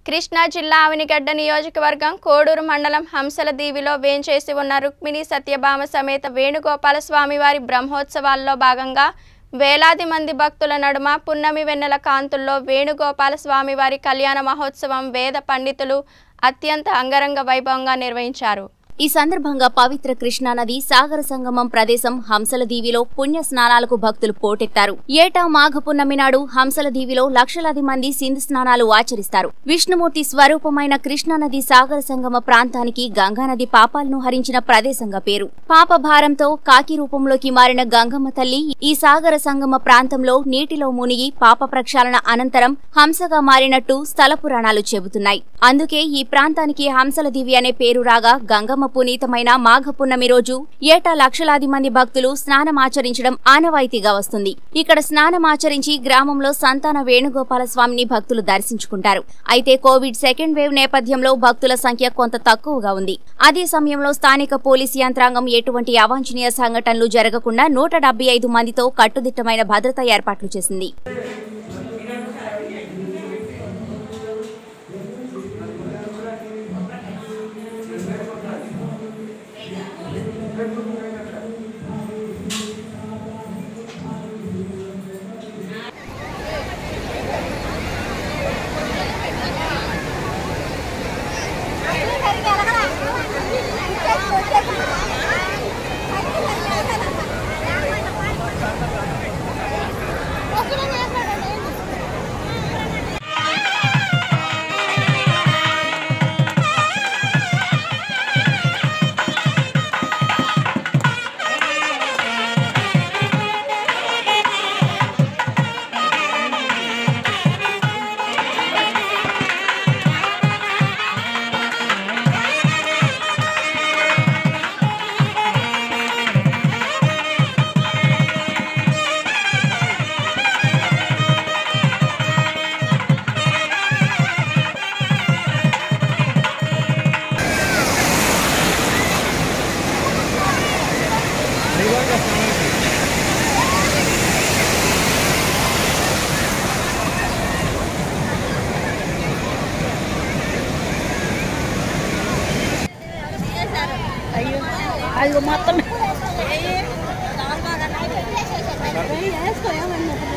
కృష్ణా జిల్లా ఆవినిగడ్డ నియోజకవర్గం కోడూరు మండలం హంసల దీవిలో వేంచేసి ఉన్న రుక్మిణి సత్యభామ సమేత వేణుగోపాల స్వామివారి బ్రహ్మోత్సవాల్లో భాగంగా వేలాది మంది భక్తుల నడుమ పున్నమి వెన్నెల కాంతుల్లో వేణుగోపాల స్వామివారి కళ్యాణ మహోత్సవం వేద పండితులు అత్యంత అంగరంగ వైభవంగా నిర్వహించారు ఈ సందర్భంగా పవిత్ర కృష్ణానది సాగర సంగమం ప్రదేశం హంసల దీవిలో పుణ్య స్నానాలకు భక్తులు పోటెత్తారు ఏటా మాఘ పున్నమి నాడు హంసల దీవిలో లక్షలాది మంది సింధు స్నానాలు ఆచరిస్తారు విష్ణుమూర్తి స్వరూపమైన కృష్ణానది సాగర సంగమ ప్రాంతానికి గంగానది పాపాలను హరించిన ప్రదేశంగా పేరు పాప భారంతో కాకి రూపంలోకి మారిన గంగమ్మ తల్లి ఈ సాగర సంగమ ప్రాంతంలో నీటిలో మునిగి పాప ప్రక్షాళన అనంతరం హంసగా మారినట్టు స్థల పురాణాలు చెబుతున్నాయి అందుకే ఈ ప్రాంతానికి హంసల దివి అనే పేరు రాగా గంగమ్మ పునీతమైన మాఘ పున్నమి రోజు ఏటా లక్షలాది మంది భక్తులు స్నానమాచరించడం ఆనవాయితీగా వస్తుంది ఇక్కడ స్నానమాచరించి గ్రామంలో సంతాన వేణుగోపాల స్వామిని భక్తులు దర్శించుకుంటారు అయితే కోవిడ్ సెకండ్ వేవ్ నేపథ్యంలో భక్తుల సంఖ్య కొంత తక్కువగా ఉంది అదే సమయంలో స్థానిక పోలీసు యంత్రాంగం ఎటువంటి అవాంఛనీయ సంఘటనలు జరగకుండా నూట డెబ్బై ఐదు మందితో కట్టుదిట్టమైన భద్రతా ఏర్పాట్లు చేసింది అయ్యో అయ్యో మొత్తం వేసుకో ఏమన్నా